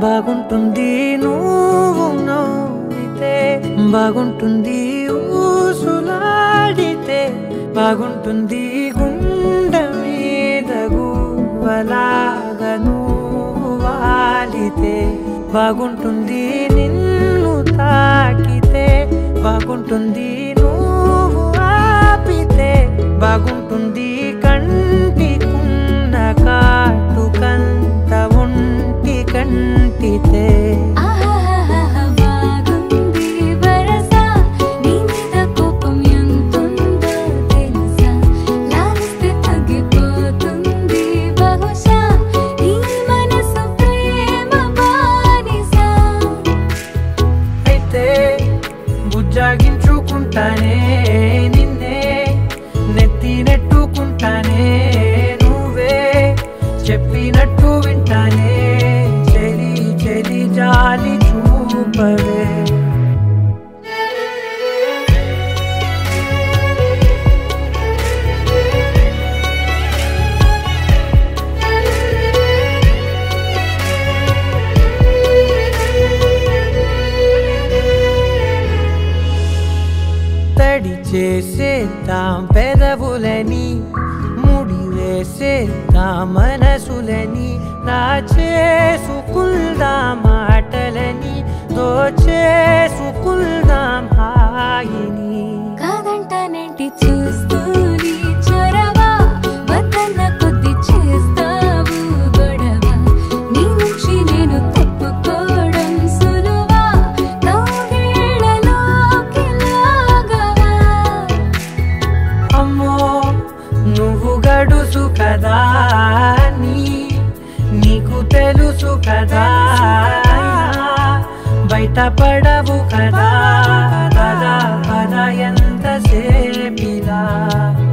బాగుంటుంది నువ్వు నవ్వితే బాగుంటుంది ఊసులాడితే బాగుంటుంది గుండె మీద గువ్వలాగా నువ్వు వాలితే బాగుంటుంది నిన్ను తాకితే బాగుంటుంది నువ్వు ఆపితే బాగుంటుంది కంటికున్న కాటుకంత ఒంటి కంటితే ఆహాహాహా బాగుంది వరస నీ మీద కోపం ఎంతుందో తెలుసా లాలిస్తే తగ్గిపోతుంది బహుశా నీ మనసు ప్రేమ బానిస అయితే బుజ్జాగించుకుంటానే నిన్నే నెత్తి నెట్టుకుంటానే నువ్వే చెప్పినట్టు వింటానే చెలి చెలి జాలి చూపవే తడి చేసేద్దాం పెదవులని ముడి వేసేద్దాం మనసులని నా చేసుకుందాం మాటలని దోచేసుకుందాం హాయిని కాదంటానేంటి చూస్తూ నీ చొరవ వద్దన్న కొద్ది చేస్తావు గొడవ నీ నుంచి నేను తప్పుకోవడం సులువా కౌగిళ్ళలోకి లాగవా అమ్మో నువ్వు గడుసు కదా నీ నీకు తెలుసు కదా బయట పడవు కదా పద పద ఎంత సేపిలా